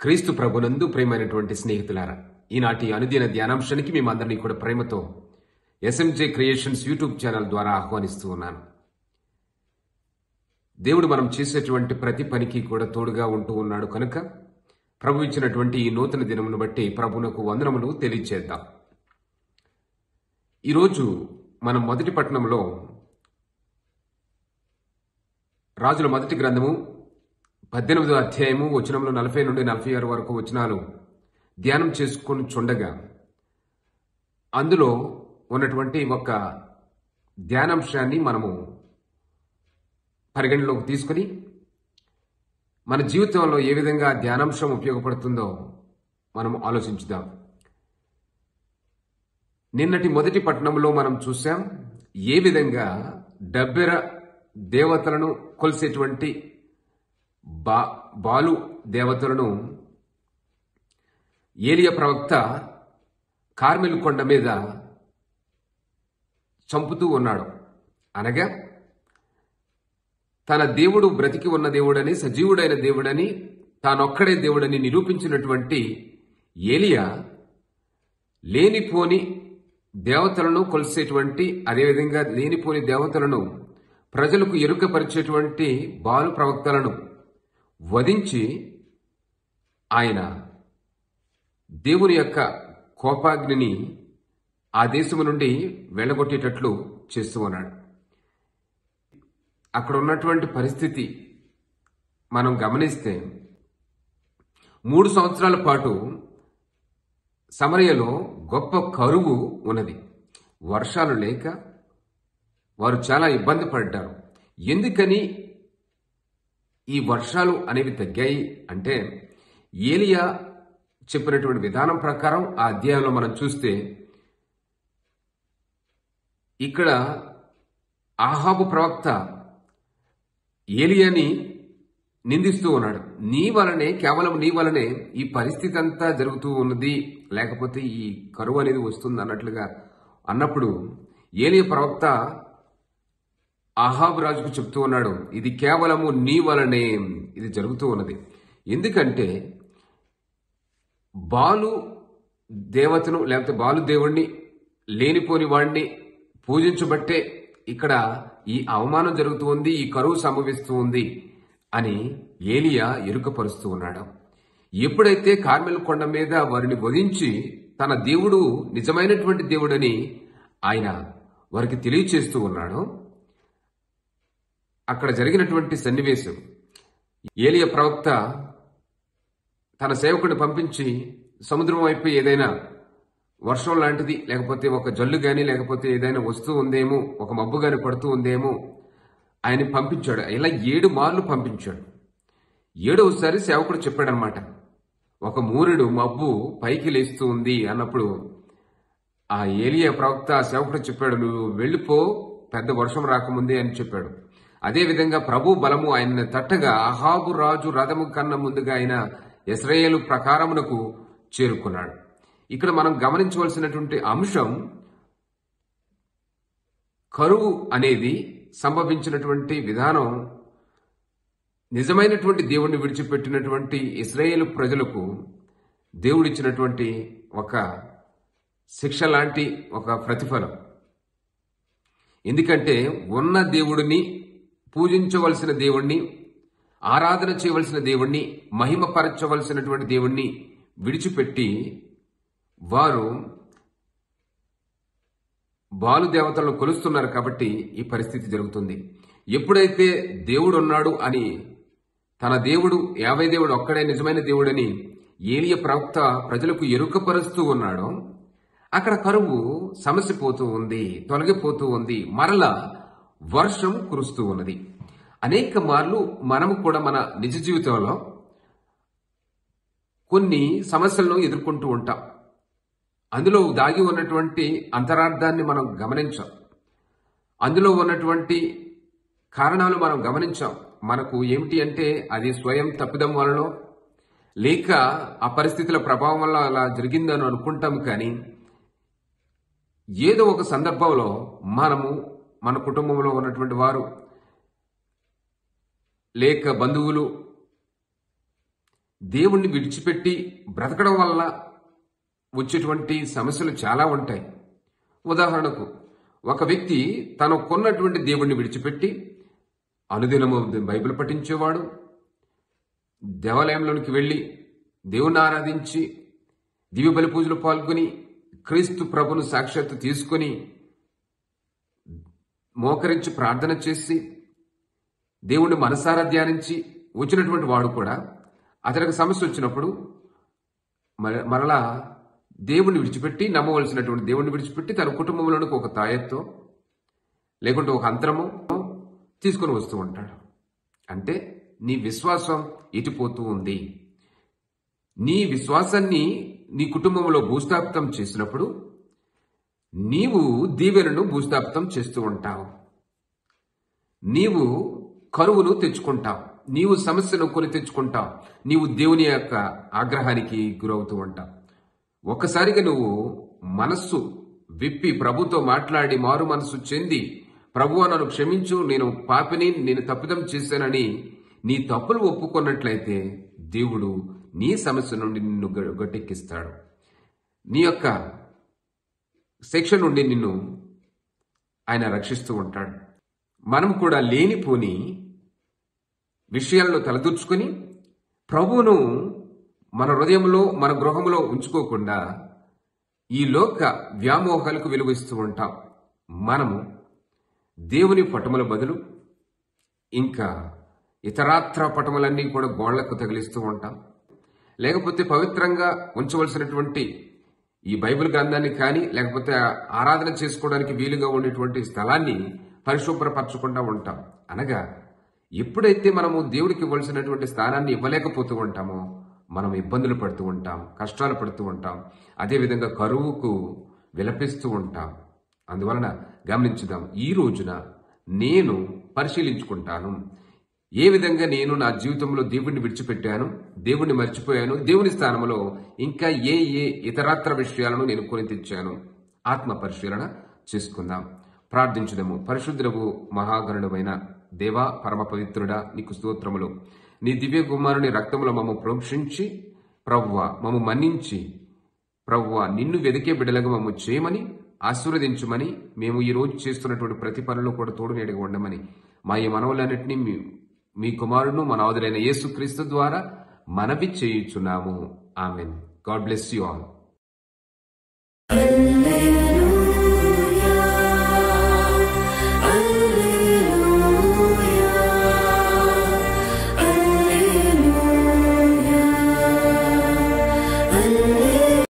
క్రీస్తు ప్రభునందు ప్రేమైనటువంటి స్నేహితులారా ఈనాటి అనుదిన ధ్యానాంశానికి మేమందరినీ కూడా ప్రేమతో ఎస్ఎంజే క్రియేషన్స్ యూట్యూబ్ ఛానల్ ద్వారా ఆహ్వానిస్తూ ఉన్నాను దేవుడు మనం చేసేటువంటి ప్రతి పనికి కూడా తోడుగా ఉంటూ ఉన్నాడు కనుక ప్రభు ఇచ్చినటువంటి ఈ నూతన దినమును బట్టి ప్రభునకు వందనములు తెలియచేద్దాం ఈరోజు మనం మొదటి పట్టణంలో రాజుల మొదటి గ్రంథము పద్దెనిమిదో అధ్యాయము వచనంలో నలభై నుండి నలభై ఆరు వరకు వచనాలు ధ్యానం చేసుకొని చుండగా అందులో ఉన్నటువంటి ఒక ధ్యానాంశాన్ని మనము పరిగణలోకి తీసుకుని మన జీవితంలో ఏ విధంగా ఆ ధ్యానాంశం ఉపయోగపడుతుందో మనం ఆలోచించుదాం నిన్నటి మొదటి పట్టణంలో మనం చూసాం ఏ విధంగా డబ్బెర దేవతలను కొలిసేటువంటి బా బాలు దేవతలను ఏలియ ప్రవక్త కార్మెల్ కొండ మీద చంపుతూ ఉన్నాడు అనగా తన దేవుడు బ్రతికి ఉన్న దేవుడని సజీవుడైన దేవుడని తానొక్కడే దేవుడని నిరూపించినటువంటి ఏలియా లేనిపోని దేవతలను కొలిసేటువంటి అదేవిధంగా లేనిపోని దేవతలను ప్రజలకు ఎరుకపరిచేటువంటి బాలు ప్రవక్తలను వధించి ఆయన దేవుని యొక్క కోపాగ్నిని ఆ దేశము నుండి వెళ్ళగొట్టేటట్లు చేస్తూ ఉన్నాడు అక్కడ ఉన్నటువంటి పరిస్థితి మనం గమనిస్తే మూడు సంవత్సరాల పాటు సమరయలో గొప్ప కరువు ఉన్నది వర్షాలు లేక వారు చాలా ఇబ్బంది పడ్డారు ఎందుకని ఈ వర్షాలు అనేవి తగ్గాయి అంటే ఏలియా చెప్పినటువంటి విధానం ప్రకారం ఆ అధ్యాయంలో మనం చూస్తే ఇక్కడ ఆహాబు ప్రవక్త ఏలియాని నిందిస్తూ ఉన్నాడు నీ వలనే కేవలం నీ వలనే ఈ పరిస్థితి అంతా జరుగుతూ ఉన్నది లేకపోతే ఈ కరువు అనేది వస్తుంది అన్నట్లుగా అన్నప్పుడు ఏలియ ప్రవక్త ఆహాబు రాజుకు చెప్తూ ఉన్నాడు ఇది కేవలము నీ వలనే ఇది జరుగుతూ ఉన్నది ఎందుకంటే బాలు దేవతను లేకపోతే బాలు దేవుణ్ణి లేనిపోని వాడిని పూజించబట్టే ఇక్కడ ఈ అవమానం జరుగుతూ ఉంది ఈ కరువు సంభవిస్తూ ఉంది అని ఏలియా ఎరుకపరుస్తూ ఉన్నాడు ఎప్పుడైతే కార్మెల్ కొండ మీద వారిని వధించి తన దేవుడు నిజమైనటువంటి దేవుడని ఆయన వారికి తెలియచేస్తూ ఉన్నాడు అక్కడ జరిగినటువంటి సన్నివేశం ఏలియ ప్రవక్త తన సేవకుడిని పంపించి సముద్రం వైపు ఏదైనా వర్షం లాంటిది లేకపోతే ఒక జల్లు గాని లేకపోతే ఏదైనా వస్తూ ఉందేమో ఒక మబ్బు గాని పడుతూ ఉందేమో ఆయన పంపించాడు ఇలా ఏడు మార్లు పంపించాడు ఏడవసారి సేవకుడు చెప్పాడనమాట ఒక మూరుడు మబ్బు పైకి లేస్తూ ఉంది అన్నప్పుడు ఆ ఏలియా ప్రవక్త ఆ సేవకుడు చెప్పాడు నువ్వు వెళ్ళిపో పెద్ద వర్షం రాకముందే అని చెప్పాడు అదేవిధంగా ప్రభు బలము ఆయన తట్టగా అహాబు రాజు రథము కన్నా ముందుగా ఆయన ఇస్రాయేలు ప్రకారమునకు చేరుకున్నాడు ఇక్కడ మనం గమనించవలసినటువంటి అంశం కరువు అనేది సంభవించినటువంటి విధానం నిజమైనటువంటి దేవుణ్ణి విడిచిపెట్టినటువంటి ఇస్రాయేల్ ప్రజలకు దేవుడిచ్చినటువంటి ఒక శిక్ష లాంటి ఒక ప్రతిఫలం ఎందుకంటే ఉన్న దేవుడిని పూజించవలసిన దేవుణ్ణి ఆరాధన చేయవలసిన దేవుణ్ణి మహిమపరచవలసినటువంటి దేవుణ్ణి విడిచిపెట్టి వారు బాలు దేవతలను కొలుస్తున్నారు కాబట్టి ఈ పరిస్థితి జరుగుతుంది ఎప్పుడైతే దేవుడు ఉన్నాడు అని తన దేవుడు యాభై దేవుడు ఒక్కడే నిజమైన దేవుడని ఏలియ ప్రవక్త ప్రజలకు ఎరుకపరుస్తూ ఉన్నాడో అక్కడ కరువు సమసిపోతూ ఉంది తొలగిపోతూ ఉంది మరల వర్షం కురుస్తూ ఉన్నది అనేక మార్లు మనము కూడా మన నిజ జీవితంలో కొన్ని సమస్యలను ఎదుర్కొంటూ ఉంటాం అందులో దాగి ఉన్నటువంటి అంతరార్థాన్ని మనం గమనించాం అందులో ఉన్నటువంటి కారణాలు మనం గమనించాం మనకు ఏమిటి అంటే అది స్వయం తప్పిదం వలన లేక ఆ పరిస్థితుల ప్రభావం వల్ల అలా జరిగిందని అనుకుంటాం కానీ ఏదో ఒక సందర్భంలో మనము మన కుటుంబంలో ఉన్నటువంటి వారు లేక బంధువులు దేవుణ్ణి విడిచిపెట్టి బ్రతకడం వల్ల వచ్చేటువంటి సమస్యలు చాలా ఉంటాయి ఉదాహరణకు ఒక వ్యక్తి తను కొన్నటువంటి దేవుణ్ణి విడిచిపెట్టి అనుదినము బైబిల్ పఠించేవాడు దేవాలయంలోనికి వెళ్ళి దేవుణ్ణి ఆరాధించి దివ్య బలి పూజలు పాల్గొని క్రీస్తు ప్రభును సాక్షాత్తు తీసుకొని మోకరించి ప్రార్థన చేసి దేవుణ్ణి మనసారా ధ్యానించి వచ్చినటువంటి వాడు కూడా అతనికి సమస్య వచ్చినప్పుడు మర- మరలా దేవుణ్ణి విడిచిపెట్టి నమ్మవలసినటువంటి దేవుణ్ణి విడిచిపెట్టి తన కుటుంబంలోనికి ఒక తాయెత్తో లేకుంటే ఒక అంతరము తీసుకొని వస్తూ ఉంటాడు అంటే నీ విశ్వాసం ఎటుపోతూ ఉంది నీ విశ్వాసాన్ని నీ కుటుంబంలో భూస్థాపితం చేసినప్పుడు నీవు దీవెనను భూస్థాపితం చేస్తూ ఉంటావు నీవు కరువును తెచ్చుకుంటావు నీవు సమస్యను కొని తెచ్చుకుంటావు నీవు దేవుని యొక్క ఆగ్రహానికి గురవుతూ ఉంటావు ఒక్కసారిగా నువ్వు మనస్సు విప్పి ప్రభుతో మాట్లాడి మారు మనస్సు చెంది ప్రభువా నన్ను క్షమించు నేను పాపిని నేను తప్పిదం చేశానని నీ తప్పులు ఒప్పుకున్నట్లయితే దేవుడు నీ సమస్య నుండి నిన్ను గ- గట్టెక్కిస్తాడు నీ యొక్క శిక్ష నుండి నిన్ను ఆయన రక్షిస్తూ ఉంటాడు మనం కూడా లేనిపోని విషయాల్లో తలదూర్చుకొని ప్రభువును మన హృదయంలో మన గృహంలో ఉంచుకోకుండా ఈ లోక వ్యామోహాలకు విలువిస్తూ ఉంటాం మనము దేవుని పటముల బదులు ఇంకా ఇతరాత్ర పటములన్నీ కూడా గోళ్లకు తగిలిస్తూ ఉంటాం లేకపోతే పవిత్రంగా ఉంచవలసినటువంటి ఈ బైబిల్ గ్రంథాన్ని కానీ లేకపోతే ఆరాధన చేసుకోవడానికి వీలుగా ఉండేటువంటి స్థలాన్ని పరిశుభ్రపరచకుండా ఉంటాం అనగా ఎప్పుడైతే మనము దేవుడికి ఇవ్వాల్సినటువంటి స్థానాన్ని ఇవ్వలేకపోతూ ఉంటామో మనం ఇబ్బందులు పడుతూ ఉంటాం కష్టాలు పడుతూ ఉంటాం అదేవిధంగా కరువుకు విలపిస్తూ ఉంటాం అందువలన గమనించుదాం ఈ రోజున నేను పరిశీలించుకుంటాను ఏ విధంగా నేను నా జీవితంలో దేవుడిని విడిచిపెట్టాను దేవుడిని మర్చిపోయాను దేవుని స్థానంలో ఇంకా ఏ ఏ ఇతరాత్ర విషయాలను నేను కొని తెచ్చాను ఆత్మ పరిశీలన చేసుకుందాం ప్రార్థించుదము పరిశుద్ధుడవు మహాగణుడమైన దేవా పరమ పవిత్రుడా నీకు స్తోత్రములు నీ దివ్య కుమారుని రక్తములో మమ్మ ప్రోక్షించి ప్రవ్వ మమ్మ మన్నించి ప్రవ్వ నిన్ను వెదికే బిడ్డలుగా మమ్మ చేయమని ఆశీర్వదించమని మేము ఈ రోజు చేస్తున్నటువంటి ప్రతి పనిలో కూడా తోడు నీడగా ఉండమని మా ఈ మనవులన్నింటినీ మీ మీ కుమారుడు మన ఆదురైన యేసుక్రీస్తు ద్వారా మనవి చేయుచున్నాము amen God bless you all Alleluia.